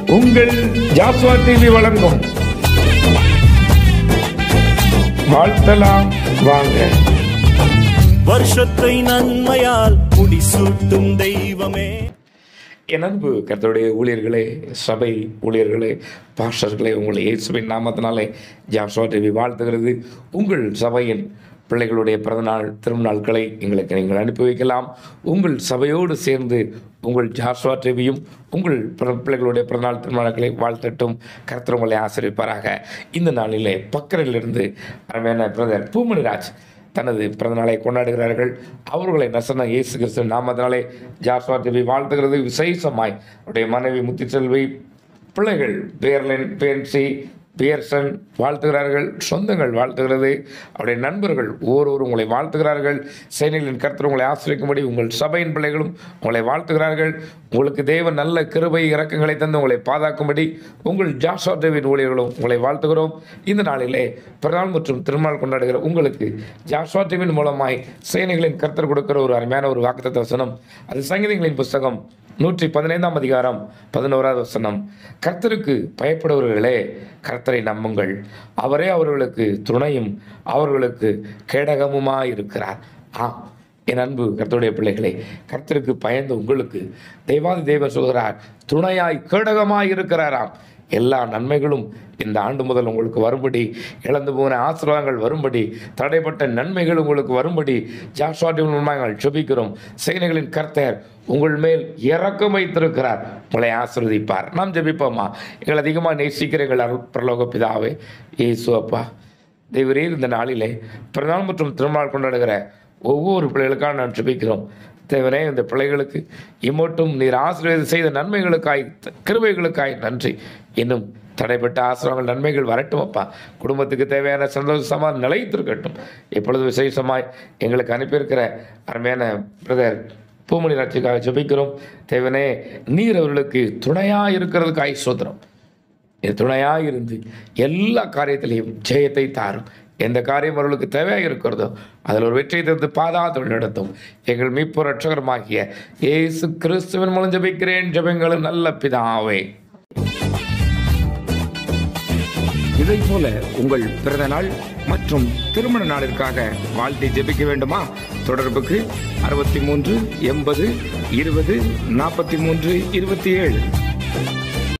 உங்கள் ஜாஸ்வா டிவி வழங்கும் வாழ்த்தலாம் வாங்க வருஷத்தை நன்மையால் முடிசூட்டும் தெய்வமே என் அன்பு கர்த்தருடைய ஊழியர்களே சபை ஊழியர்களே பாஸ்டர்களே உங்களை இயேசுவின் நாமத்தினாலே ஜாஸ்வா டிவி வாழ்த்துகிறது உங்கள் சபையின் பிள்ளைகளுடைய பிறந்தநாள் திருநாட்களை எங்களுக்கு நீங்கள் அனுப்பி வைக்கலாம் உங்கள் சபையோடு சேர்ந்து உங்கள் ஜாஸ்வா டிவியும் உங்கள் பிற- பிள்ளைகளுடைய பிறந்தநாள் திருநாட்களை வாழ்த்தட்டும் கர்த்தர் உங்களை ஆசிரியப்பாராக இந்த நாளிலே பக்கரிலிருந்து அருமையான பிரதர் பூமணிராஜ் தனது பிறந்தநாளை கொண்டாடுகிறார்கள் அவர்களை நசன இயேசு கிறிஸ்து நாமத்தினாலே ஜாஸ்வா டிவி வாழ்த்துகிறது விசேஷமாய் அவருடைய மனைவி முத்துச்செல்வி பிள்ளைகள் பேர்லின் பேன்சி பியர்சன் வாழ்த்துகிறார்கள் சொந்தங்கள் வாழ்த்துகிறது அவருடைய நண்பர்கள் ஒவ்வொருவரும் உங்களை வாழ்த்துகிறார்கள் சேனைகளின் கருத்து உங்களை ஆசிரியக்கும்படி உங்கள் சபையின் பிள்ளைகளும் உங்களை வாழ்த்துகிறார்கள் உங்களுக்கு தேவன் நல்ல கிருபை இறக்கங்களை தந்து உங்களை பாதுகாக்கும்படி உங்கள் ஜாஷா தேவின் ஊழியர்களும் உங்களை வாழ்த்துகிறோம் இந்த நாளிலே பிறநாள் மற்றும் திருநாள் கொண்டாடுகிற உங்களுக்கு ஜாஷா டிவின் மூலமாய் சேனைகளின் கர்த்தர் கொடுக்கிற ஒரு அருமையான ஒரு வாக்குத்தத்த வசனம் அது சங்கீதங்களின் புஸ்தகம் நூற்றி பதினைந்தாம் அதிகாரம் பதினோராவது வசனம் கர்த்தருக்கு பயப்படுபவர்களே கர்த்தரை நம்புங்கள் அவரே அவர்களுக்கு துணையும் அவர்களுக்கு கேடகமுமாய் இருக்கிறார் ஆம் என் அன்பு கர்த்தருடைய பிள்ளைகளே கர்த்தருக்கு பயந்த உங்களுக்கு தெய்வாதி தேவன் சொல்கிறார் துணையாய் கேடகமாய் இருக்கிறாராம் எல்லா நன்மைகளும் இந்த ஆண்டு முதல் உங்களுக்கு வரும்படி இழந்து போன ஆசீர்வாதங்கள் வரும்படி தடைப்பட்ட நன்மைகள் உங்களுக்கு வரும்படி ஜாஸ்வாட்டின் மூலமாக நாங்கள் ஜெபிக்கிறோம் சேனைகளின் கர்த்தர் உங்கள் மேல் இறக்கம் வைத்திருக்கிறார் உங்களை ஆசீர்வதிப்பார் நாம் ஜெபிப்போமா எங்களை அதிகமாக நேசிக்கிற எங்கள் அருள் பிரலோக பிதாவே இயேசு அப்பா தேவரே இந்த நாளிலே பிறநாள் மற்றும் திருநாள் கொண்டாடுகிற ஒவ்வொரு பிள்ளைகளுக்காக நான் ஜெபிக்கிறோம் தேவனே இந்த பிள்ளைகளுக்கு இம்மட்டும் நீர் ஆசீர்வாதம் செய்த நன்மைகளுக்காய் கிருபைகளுக்காய் நன்றி இன்னும் தடைப்பட்ட ஆசிரமங்கள் நன்மைகள் வரட்டும் அப்பா குடும்பத்துக்கு தேவையான சந்தோஷமாக நிலைத்திருக்கட்டும் எப்பொழுது விசேஷமாய் எங்களுக்கு அனுப்பியிருக்கிற அருமையான பிரதர் பூமணி ராட்சிக்காக ஜெபிக்கிறோம் தேவனே நீர் அவர்களுக்கு துணையாக இருக்கிறதுக்காய் சோதரம் இது துணையாக இருந்து எல்லா காரியத்திலையும் ஜெயத்தை தாரும் எந்த காரியம் அவர்களுக்கு தேவையாக இருக்கிறதோ அதில் ஒரு வெற்றியை தந்து பாதாத நடத்தும் எங்கள் மீட்பு ரட்சகரமாகிய இயேசு கிறிஸ்துவின் மூலம் ஜெபிக்கிறேன் ஜெபங்களும் நல்ல பிதாவே இதை போல உங்கள் பிறந்த நாள் மற்றும் திருமண நாளிற்காக வாழ்த்தை ஜெபிக்க வேண்டுமா தொடர்புக்கு அறுபத்தி மூன்று எண்பது இருபது நாற்பத்தி மூன்று இருபத்தி ஏழு